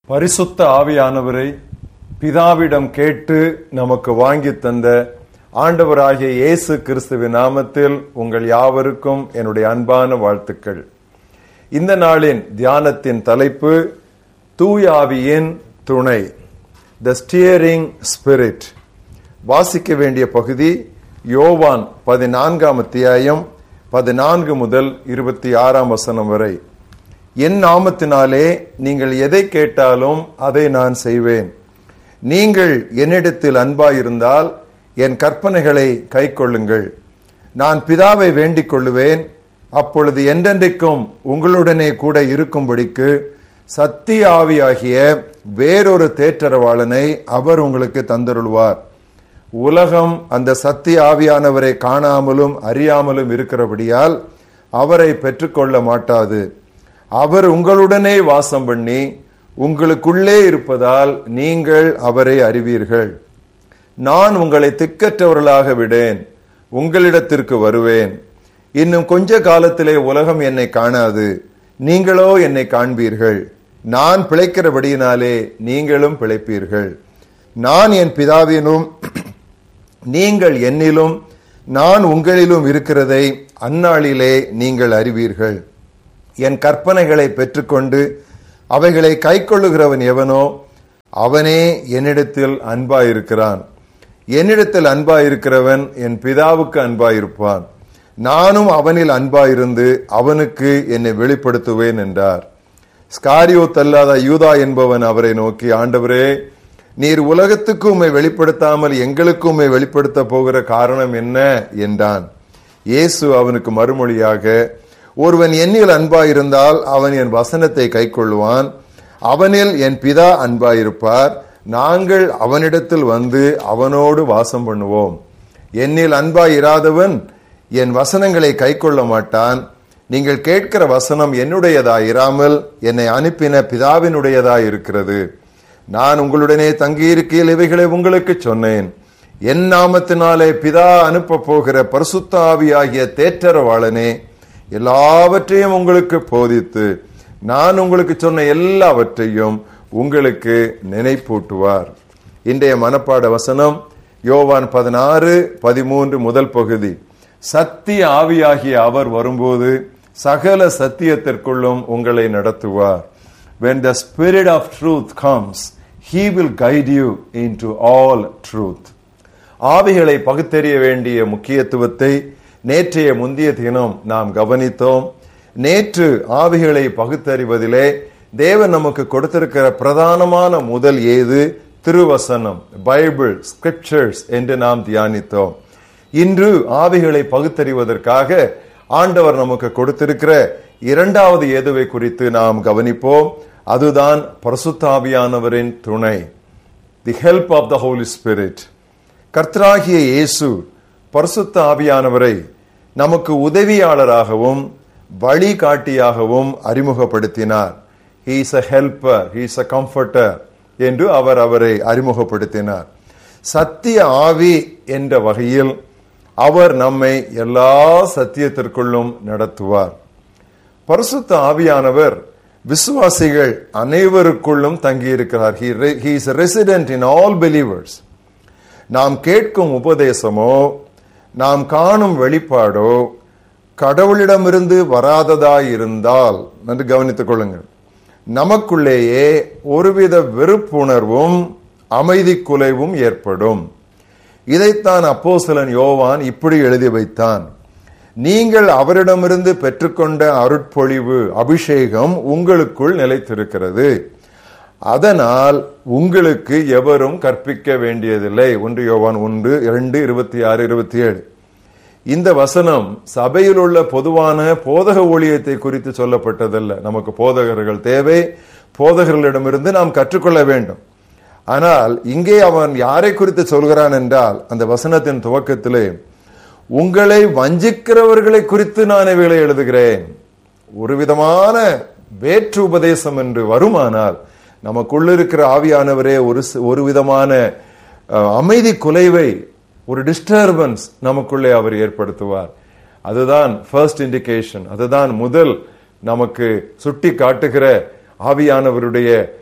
பரிசுத்த ஆவியானவரை பிதாவிடம் கேட்டு நமக்கு வாங்கி தந்த ஆண்டவராகிய இயேசு கிறிஸ்துவின் நாமத்தில் உங்கள் யாவருக்கும் என்னுடைய அன்பான வாழ்த்துக்கள் இந்த நாளின் தியானத்தின் தலைப்பு தூயாவியின் துணை த ஸ்டியரிங் ஸ்பிரிட் வாசிக்க வேண்டிய பகுதி யோவான் பதினான்காம் அத்தியாயம் பதினான்கு முதல் இருபத்தி ஆறாம் வசனம் வரை என் நாமத்தினாலே நீங்கள் எதை கேட்டாலும் அதை நான் செய்வேன் நீங்கள் என்னிடத்தில் அன்பாயிருந்தால் என் கற்பனைகளை கைக்கொள்ளுங்கள் நான் பிதாவை வேண்டிக் கொள்ளுவேன் அப்பொழுது என்றென்றைக்கும் உங்களுடனே கூட இருக்கும்படிக்கு சத்திய ஆவியாகிய வேறொரு தேற்றரவாளனை அவர் உங்களுக்கு தந்தருள்வார் உலகம் அந்த சத்திய ஆவியானவரை காணாமலும் அறியாமலும் இருக்கிறபடியால் அவரை பெற்றுக்கொள்ள மாட்டாது அவர் உங்களுடனே வாசம் பண்ணி உங்களுக்குள்ளே இருப்பதால் நீங்கள் அவரை அறிவீர்கள் நான் உங்களை திக்கற்றவர்களாக விடேன் உங்களிடத்திற்கு வருவேன் இன்னும் கொஞ்ச காலத்திலே உலகம் என்னை காணாது நீங்களோ என்னை காண்பீர்கள் நான் பிழைக்கிறபடியினாலே நீங்களும் பிழைப்பீர்கள் நான் என் பிதாவினும் நீங்கள் என்னிலும் நான் உங்களிலும் இருக்கிறதை அந்நாளிலே நீங்கள் அறிவீர்கள் என் கற்பனைகளை பெற்றுக்கொண்டு அவைகளை கைக்கொள்ளுகிறவன் எவனோ அவனே என்னிடத்தில் அன்பாயிருக்கிறான் என்னிடத்தில் அன்பாயிருக்கிறவன் என் பிதாவுக்கு அன்பாயிருப்பான் நானும் அவனில் அன்பாயிருந்து அவனுக்கு என்னை வெளிப்படுத்துவேன் என்றார் ஸ்காரியோ தல்லாத யூதா என்பவன் அவரை நோக்கி ஆண்டவரே நீர் உலகத்துக்கு உம்மை வெளிப்படுத்தாமல் எங்களுக்கு உம்மை வெளிப்படுத்த போகிற காரணம் என்ன என்றான் இயேசு அவனுக்கு மறுமொழியாக ஒருவன் என்னில் அன்பாயிருந்தால் அவன் என் வசனத்தை கைக்கொள்வான் அவனில் என் பிதா அன்பாயிருப்பார் நாங்கள் அவனிடத்தில் வந்து அவனோடு வாசம் பண்ணுவோம் என்னில் அன்பாயிராதவன் என் வசனங்களை கைக்கொள்ள மாட்டான் நீங்கள் கேட்கிற வசனம் என்னுடையதா இராமல் என்னை அனுப்பின பிதாவினுடையதா இருக்கிறது நான் உங்களுடனே தங்கியிருக்கையில் இவைகளை உங்களுக்கு சொன்னேன் என் நாமத்தினாலே பிதா அனுப்ப போகிற பரிசுத்த ஆவியாகிய தேற்றரவாளனே எல்லாவற்றையும் உங்களுக்கு போதித்து நான் உங்களுக்கு சொன்ன எல்லாவற்றையும் உங்களுக்கு நினைப்பூட்டுவார் இன்றைய மனப்பாட வசனம் யோவான் பதினாறு பதிமூன்று முதல் பகுதி சத்திய ஆவியாகிய அவர் வரும்போது சகல சத்தியத்திற்குள்ளும் உங்களை நடத்துவார் when the spirit of truth comes he will guide you into all truth ஆவிகளை பகுத்தறிய வேண்டிய முக்கியத்துவத்தை நேற்றைய முந்திய தினம் நாம் கவனித்தோம் நேற்று ஆவிகளை பகுத்தறிவதிலே தேவன் நமக்கு கொடுத்திருக்கிற பிரதானமான முதல் ஏது திருவசனம் பைபிள் ஸ்கிரிப்சர்ஸ் என்று நாம் தியானித்தோம் இன்று ஆவிகளை பகுத்தறிவதற்காக ஆண்டவர் நமக்கு கொடுத்திருக்கிற இரண்டாவது ஏதுவை குறித்து நாம் கவனிப்போம் அதுதான் பரசுத்தாவியானவரின் துணை the help of the holy spirit கர்த்தராகிய இயேசு பரிசுத்த ஆவியானவரை நமக்கு உதவியாளராகவும் வழிகாட்டியாகவும் அறிமுகப்படுத்தினார் he's a helper he's a comforter என்று அவர் அவரை அறிமுகப்படுத்தினார் சத்திய ஆவி என்ற வகையில் அவர் நம்மை எல்லா சத்தியத்திற்குள்ளும் நடத்துவார் பரிசுத்த ஆவியானவர் விசுவாசிகள் அனைவருக்குள்ளும் தங்கியிருக்கிறார் he is resident in all believers நாம் கேட்கும் உபதேசமோ நாம் காணும் வெளிப்பாடோ கடவுளிடமிருந்து வராததாயிருந்தால் நன்று கவனித்துக் கொள்ளுங்கள் நமக்குள்ளேயே ஒருவித வெறுப்புணர்வும் அமைதி குலைவும் ஏற்படும் இதைத்தான் அப்போசலன் யோவான் இப்படி எழுதி வைத்தான் நீங்கள் அவரிடமிருந்து பெற்றுக்கொண்ட அருட்பொழிவு அபிஷேகம் உங்களுக்குள் நிலைத்திருக்கிறது அதனால் உங்களுக்கு எவரும் கற்பிக்க வேண்டியதில்லை ஒன்று யோவான் ஒன்று இரண்டு இருபத்தி ஆறு இருபத்தி ஏழு இந்த வசனம் சபையில் உள்ள பொதுவான போதக ஊழியத்தை குறித்து சொல்லப்பட்டதல்ல நமக்கு போதகர்கள் தேவை போதகர்களிடமிருந்து நாம் கற்றுக்கொள்ள வேண்டும் ஆனால் இங்கே அவன் யாரை குறித்து சொல்கிறான் என்றால் அந்த வசனத்தின் துவக்கத்திலே உங்களை வஞ்சிக்கிறவர்களை குறித்து நான் இவைகளை எழுதுகிறேன் ஒரு விதமான வேற்று உபதேசம் என்று வருமானால் நமக்குள்ள இருக்கிற ஆவியானவரே ஒரு ஒரு விதமான அமைதி குலைவை ஒரு டிஸ்டர்பன்ஸ் நமக்குள்ளே அவர் ஏற்படுத்துவார் அதுதான் ஃபர்ஸ்ட் இண்டிகேஷன் அதுதான் முதல் நமக்கு சுட்டி காட்டுகிற ஆவியானவருடைய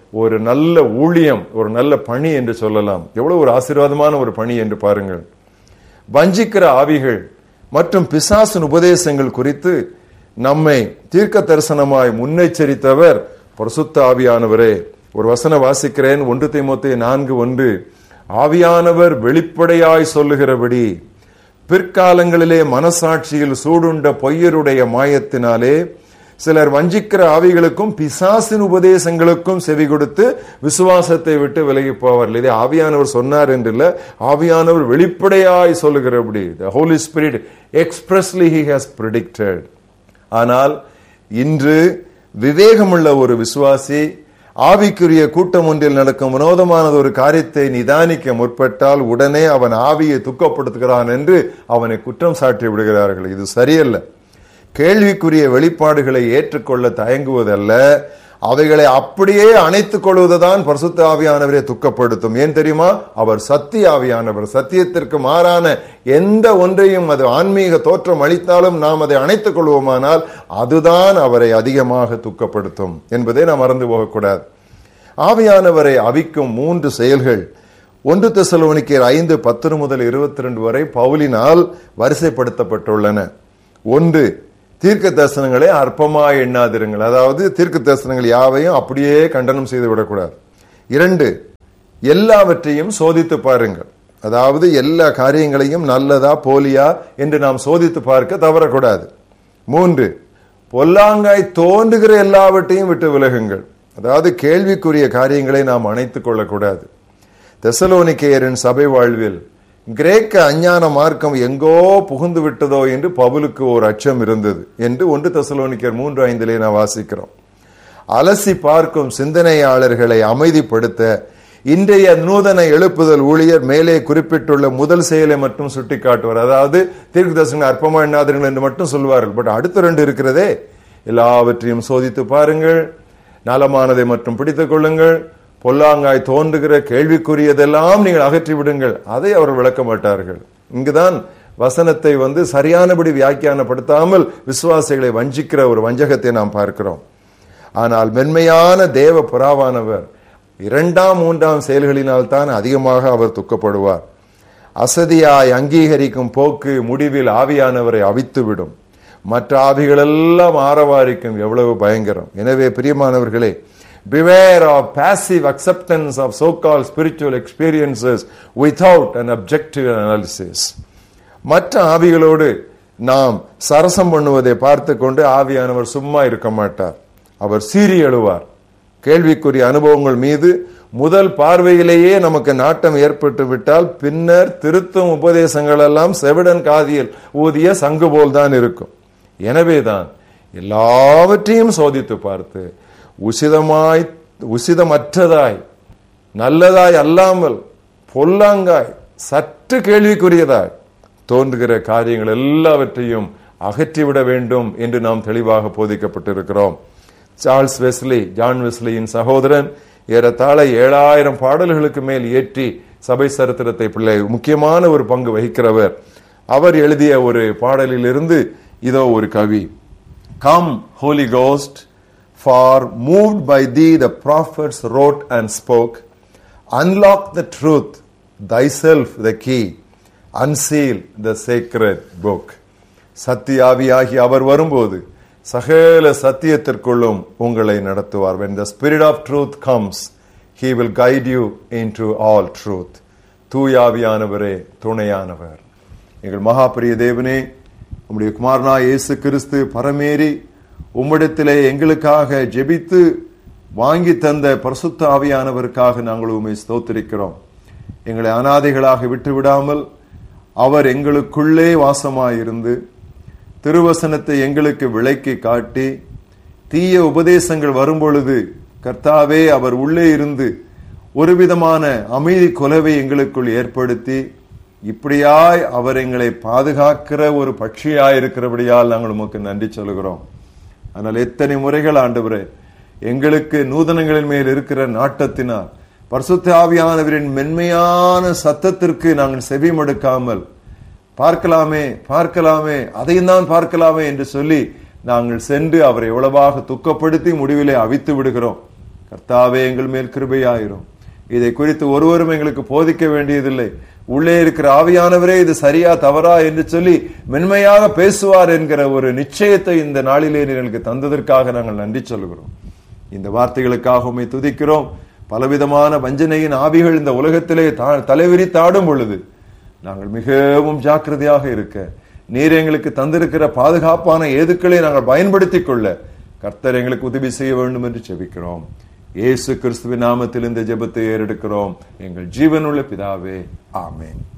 ஒரு நல்ல ஊழியம் ஒரு நல்ல பணி என்று சொல்லலாம் எவ்வளவு ஒரு ஆசீர்வாதமான ஒரு பணி என்று பாருங்கள் வஞ்சிக்கிற ஆவிகள் மற்றும் பிசாசின் உபதேசங்கள் குறித்து நம்மை தீர்க்க தரிசனமாய் முன்னெச்சரித்தவர் பரிசுத்த ஆவியானவரே ஒரு வசன வாசிக்கிறேன் ஒன்று தைமோத்தே நான்கு ஒன்று ஆவியானவர் வெளிப்படையாய் சொல்லுகிறபடி பிற்காலங்களிலே மனசாட்சியில் சூடுண்ட பொய்யருடைய மாயத்தினாலே சிலர் வஞ்சிக்கிற ஆவிகளுக்கும் பிசாசின் உபதேசங்களுக்கும் செவி கொடுத்து விசுவாசத்தை விட்டு விலகி போவார்கள் இதே ஆவியானவர் சொன்னார் என்று இல்ல ஆவியானவர் வெளிப்படையாய் சொல்லுகிறபடி the holy spirit expressly he has predicted ஆனால் இன்று விவேகமுள்ள ஒரு விசுவாசி ஆவிக்குரிய கூட்டம் ஒன்றில் நடக்கும் வினோதமானது ஒரு காரியத்தை நிதானிக்க முற்பட்டால் உடனே அவன் ஆவியை துக்கப்படுத்துகிறான் என்று அவனை குற்றம் சாட்டி விடுகிறார்கள் இது சரியல்ல கேள்விக்குரிய வெளிப்பாடுகளை ஏற்றுக்கொள்ள தயங்குவதல்ல அவைகளை அப்படியே அணைத்துக் கொள்வதுதான் பரிசுத்த ஆவியானவரை துக்கப்படுத்தும் ஏன் தெரியுமா அவர் சத்திய ஆவியானவர் சத்தியத்திற்கு மாறான எந்த ஒன்றையும் அது ஆன்மீக தோற்றம் அளித்தாலும் நாம் அதை அணைத்துக் கொள்வோமானால் அதுதான் அவரை அதிகமாக துக்கப்படுத்தும் என்பதை நாம் மறந்து போகக்கூடாது ஆவியானவரை அவிக்கும் மூன்று செயல்கள் ஒன்று தெசலோனிக்கர் ஐந்து பத்து முதல் இருபத்தி ரெண்டு வரை பவுலினால் வரிசைப்படுத்தப்பட்டுள்ளன ஒன்று தீர்க்க தரிசனங்களை அற்பமாய் எண்ணாதிருங்கள் அதாவது தீர்க்க தரிசனங்கள் யாவையும் அப்படியே கண்டனம் செய்து விடக்கூடாது இரண்டு எல்லாவற்றையும் சோதித்து பாருங்கள் அதாவது எல்லா காரியங்களையும் நல்லதா போலியா என்று நாம் சோதித்து பார்க்க தவறக்கூடாது மூன்று பொல்லாங்காய் தோன்றுகிற எல்லாவற்றையும் விட்டு விலகுங்கள் அதாவது கேள்விக்குரிய காரியங்களை நாம் அணைத்துக் கொள்ளக்கூடாது தெசலோனிக்கேயரின் சபை வாழ்வில் கிரேக்க அஞ்ஞான மார்க்கம் எங்கோ புகுந்து விட்டதோ என்று பவுலுக்கு ஒரு அச்சம் இருந்தது என்று ஒன்று தெசலோனிக்கர் மூன்று ஐந்திலே நான் வாசிக்கிறோம் அலசி பார்க்கும் சிந்தனையாளர்களை அமைதிப்படுத்த இன்றைய நூதன எழுப்புதல் ஊழியர் மேலே குறிப்பிட்டுள்ள முதல் செயலை மட்டும் சுட்டிக்காட்டுவார் அதாவது தீர்க்க தரிசனம் அற்பமா எண்ணாதீர்கள் என்று மட்டும் சொல்வார்கள் பட் அடுத்த ரெண்டு இருக்கிறதே எல்லாவற்றையும் சோதித்து பாருங்கள் நலமானதை மட்டும் பிடித்துக் கொள்ளுங்கள் பொல்லாங்காய் தோன்றுகிற கேள்விக்குரியதெல்லாம் நீங்கள் அகற்றி விடுங்கள் அதை அவர் விளக்க மாட்டார்கள் இங்குதான் வசனத்தை வந்து சரியானபடி வியாக்கியானப்படுத்தாமல் விசுவாசிகளை வஞ்சிக்கிற ஒரு வஞ்சகத்தை நாம் பார்க்கிறோம் ஆனால் மென்மையான தேவ புறாவானவர் இரண்டாம் மூன்றாம் செயல்களினால் தான் அதிகமாக அவர் துக்கப்படுவார் அசதியாய் அங்கீகரிக்கும் போக்கு முடிவில் ஆவியானவரை அவித்துவிடும் மற்ற ஆவிகளெல்லாம் ஆரவாரிக்கும் எவ்வளவு பயங்கரம் எனவே பிரியமானவர்களே beware of passive acceptance of so-called spiritual experiences without an objective analysis மற்ற ஆவிகளோடு நாம் சரசம் பண்ணுவதை பார்த்து கொண்டு ஆவியானவர் சும்மா இருக்க மாட்டார் அவர் சீறி எழுவார் கேள்விக்குரிய அனுபவங்கள் மீது முதல் பார்வையிலேயே நமக்கு நாட்டம் ஏற்பட்டு விட்டால் பின்னர் திருத்தும் உபதேசங்கள் எல்லாம் செவிடன் காதியில் ஊதிய சங்கு போல்தான் இருக்கும் எனவேதான் எல்லாவற்றையும் சோதித்து பார்த்து உசிதமாய் உசிதமற்றதாய் நல்லதாய் அல்லாமல் பொல்லாங்காய் சற்று கேள்விக்குரியதாய் தோன்றுகிற காரியங்கள் எல்லாவற்றையும் அகற்றிவிட வேண்டும் என்று நாம் தெளிவாக போதிக்கப்பட்டிருக்கிறோம் சார்ல்ஸ் வெஸ்லி ஜான் வெஸ்லியின் சகோதரன் ஏறத்தாழ ஏழாயிரம் பாடல்களுக்கு மேல் ஏற்றி சபை சரித்திரத்தை பிள்ளை முக்கியமான ஒரு பங்கு வகிக்கிறவர் அவர் எழுதிய ஒரு பாடலில் இருந்து இதோ ஒரு கவி come holy ghost for moved by thee the prophets wrote and spoke unlock the truth thyself the key unseal the sacred book சத்தியாவியாகி அவர் வரும்போது சகல சத்தியத்திற்குள்ளும் உங்களை நடத்துவார் when the spirit of truth comes he will guide you into all truth தூயாவியானவரே துணையானவர் எங்கள் மகாபிரிய தேவனே உம்முடைய குமாரனா இயேசு கிறிஸ்து பரமேறி உம்மிடத்திலே எங்களுக்காக ஜெபித்து வாங்கி தந்த பரிசுத்த ஆவியானவருக்காக நாங்கள் உண்மை ஸ்தோத்திரிக்கிறோம் எங்களை அனாதைகளாக விட்டு விடாமல் அவர் எங்களுக்குள்ளே வாசமாயிருந்து திருவசனத்தை எங்களுக்கு விளக்கி காட்டி தீய உபதேசங்கள் வரும்பொழுது கர்த்தாவே அவர் உள்ளே இருந்து ஒரு விதமான அமைதி கொலவை எங்களுக்குள் ஏற்படுத்தி இப்படியாய் அவர் எங்களை பாதுகாக்கிற ஒரு பட்சியாய் இருக்கிறபடியால் நாங்கள் உமக்கு நன்றி சொல்கிறோம் ஆனால் எத்தனை முறைகள் ஆண்டவரே எங்களுக்கு நூதனங்களின் மேல் இருக்கிற நாட்டத்தினால் பரிசுத்த ஆவியானவரின் மென்மையான சத்தத்திற்கு நாங்கள் செவி மடுக்காமல் பார்க்கலாமே பார்க்கலாமே அதையும் தான் பார்க்கலாமே என்று சொல்லி நாங்கள் சென்று அவரை எவ்வளவாக துக்கப்படுத்தி முடிவிலே அவித்து விடுகிறோம் கர்த்தாவே எங்கள் மேல் கிருபையாயிரும் இதை குறித்து ஒருவரும் எங்களுக்கு போதிக்க வேண்டியதில்லை உள்ளே இருக்கிற ஆவியானவரே இது சரியா தவறா என்று சொல்லி மென்மையாக பேசுவார் என்கிற ஒரு நிச்சயத்தை இந்த நாளிலே நீர் எங்களுக்கு தந்ததற்காக நாங்கள் நன்றி சொல்கிறோம் இந்த வார்த்தைகளுக்காக உம்மை துதிக்கிறோம் பலவிதமான வஞ்சனையின் ஆவிகள் இந்த உலகத்திலே தா- தலைவிரித்தாடும் பொழுது நாங்கள் மிகவும் ஜாக்கிரதையாக இருக்க நீர் எங்களுக்கு தந்திருக்கிற பாதுகாப்பான ஏதுக்களை நாங்கள் பயன்படுத்திக் கொள்ள கர்த்தர் எங்களுக்கு உதவி செய்ய வேண்டும் என்று செபிக்கிறோம் இயேசு கிறிஸ்துவின் நாமத்தில் இந்த ஜெபத்தை ஏறெடுக்கிறோம் எங்கள் ஜீவனுள்ள பிதாவே ஆமென்